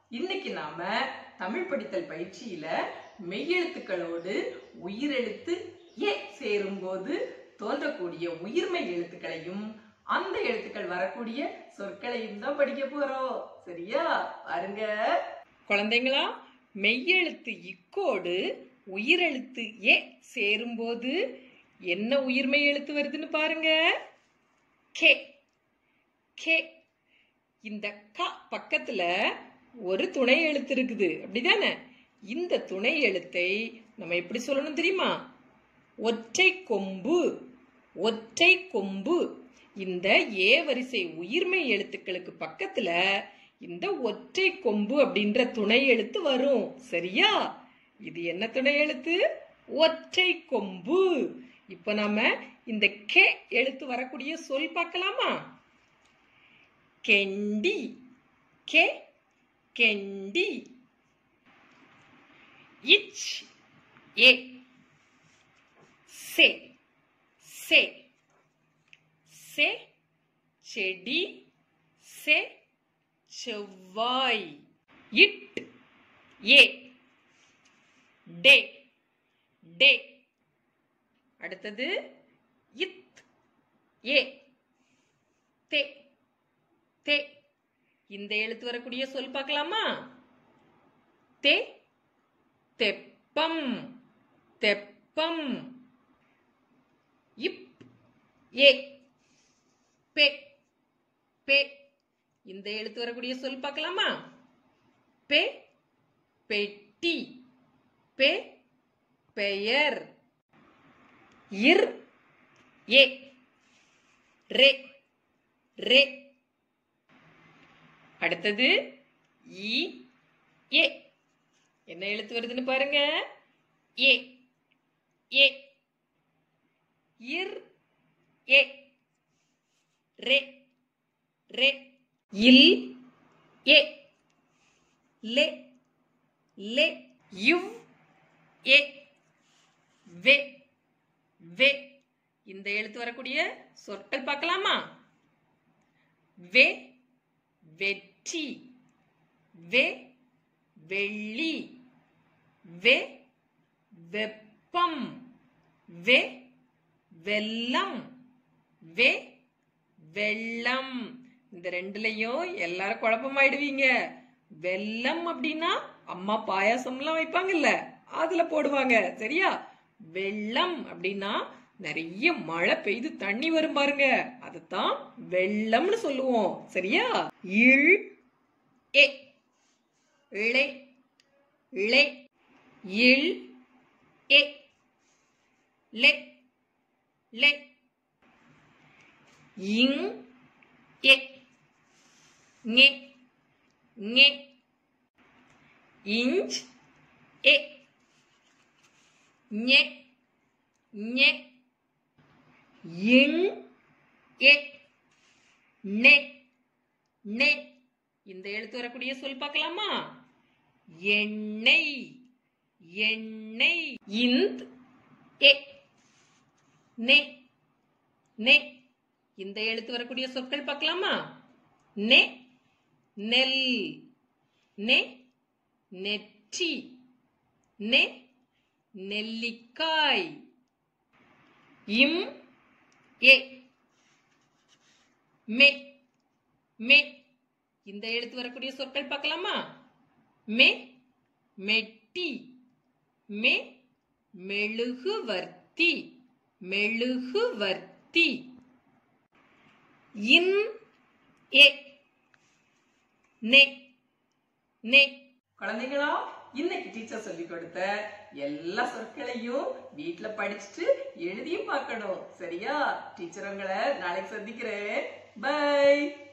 இன்னைக்கு நாம தமிழ் படித்தல் பயிற்சியில மெய்யெழுத்துக்களோடு உயிரெழுத்து ஏ சேரும்போது தோன்றக்கூடிய உயிர்மை எழுத்துக்களையும் அந்த எழுத்துக்கள் வரக்கூடிய சொற்களையும் தான் படிக்க போறோம் சரியா பாருங்க குழந்தைங்களா மெய்யெழுத்து இக்கோடு உயிரெழுத்து ஏ சேரும்போது என்ன உயிர்மை எழுத்து வருதுன்னு பாருங்க கே கே இந்த க பக்கத்துல ஒரு துணை எழுத்து இருக்குது அப்படிதானே இந்த துணை எழுத்தை நம்ம எப்படி சொல்லணும் தெரியுமா ஒற்றை கொம்பு ஒற்றை கொம்பு இந்த ஏ வரிசை உயிர்மை எழுத்துக்களுக்கு பக்கத்துல இந்த ஒற்றை கொம்பு அப்படின்ற துணை எழுத்து வரும் சரியா இது என்ன துணை எழுத்து ஒற்றை கொம்பு இப்ப நாம இந்த கே எழுத்து வரக்கூடிய சொல் பார்க்கலாமா கெண்டி கே கெண்டி இச் ஏ சே சே சே செடி சே செவ்வாய் இட் ஏ டே டே அடுத்தது இத் ஏ தே தே இந்த எழுத்து வரக்கூடிய சொல் பார்க்கலாமா தே தெப்பம் தெப்பம் இப் ஏ பே பே இந்த எழுத்து வரக்கூடிய சொல் பார்க்கலாமா பே பெட்டி பே பெயர் இர் ஏ ரே ரே அடுத்தது இ ஏ என்ன எழுத்து வருதுன்னு பாருங்க ஏ ஏ இர் ஏ ரே ரே இல் ஏ லே லே யுவ் ஏ வே வே இந்த எழுத்து வரக்கூடிய சொற்கள் பார்க்கலாமா வே வெற்றி வே வெள்ளி வே வெப்பம் வே வெள்ளம் வே வெள்ளம் இந்த ரெண்டுலயும் எல்லாரும் குழப்பமாயிடுவீங்க வெள்ளம் அப்படின்னா அம்மா பாயாசம்லாம் வைப்பாங்கல்ல அதுல போடுவாங்க சரியா வெள்ளம் அப்படின்னா நிறைய மழை பெய்து தண்ணி வரும் பாருங்க அதுதான் வெள்ளம்னு சொல்லுவோம் சரியா இழ் ஏ இழை இழை இல் ஏ லே லே இங் ஏ ஞே ஞே இஞ்ச் ஏ ஞே ஞே இங் ஏ நே நே இந்த எழுத்து வரக்கூடிய சொல் பார்க்கலாமா எண்ணெய் எண்ணெய் இந்த் ஏ நே நே இந்த எழுத்து வரக்கூடிய சொற்கள் பார்க்கலாமா நெ நெல் நெ நெற்றி நெ நெல்லிக்காய் இம் ஏ மே மே இந்த எழுத்து வரக்கூடிய சொற்கள் பார்க்கலாமா மே மெட்டி மே மெழுகுவர்த்தி மெழுகுவர்த்தி இன் ஏ நே நே குழந்தைங்களா இன்னைக்கு டீச்சர் சொல்லி கொடுத்த எல்லா சொற்களையும் வீட்ல படிச்சுட்டு எழுதியும் பார்க்கணும் சரியா டீச்சர் உங்களை நாளைக்கு சந்திக்கிறேன் பை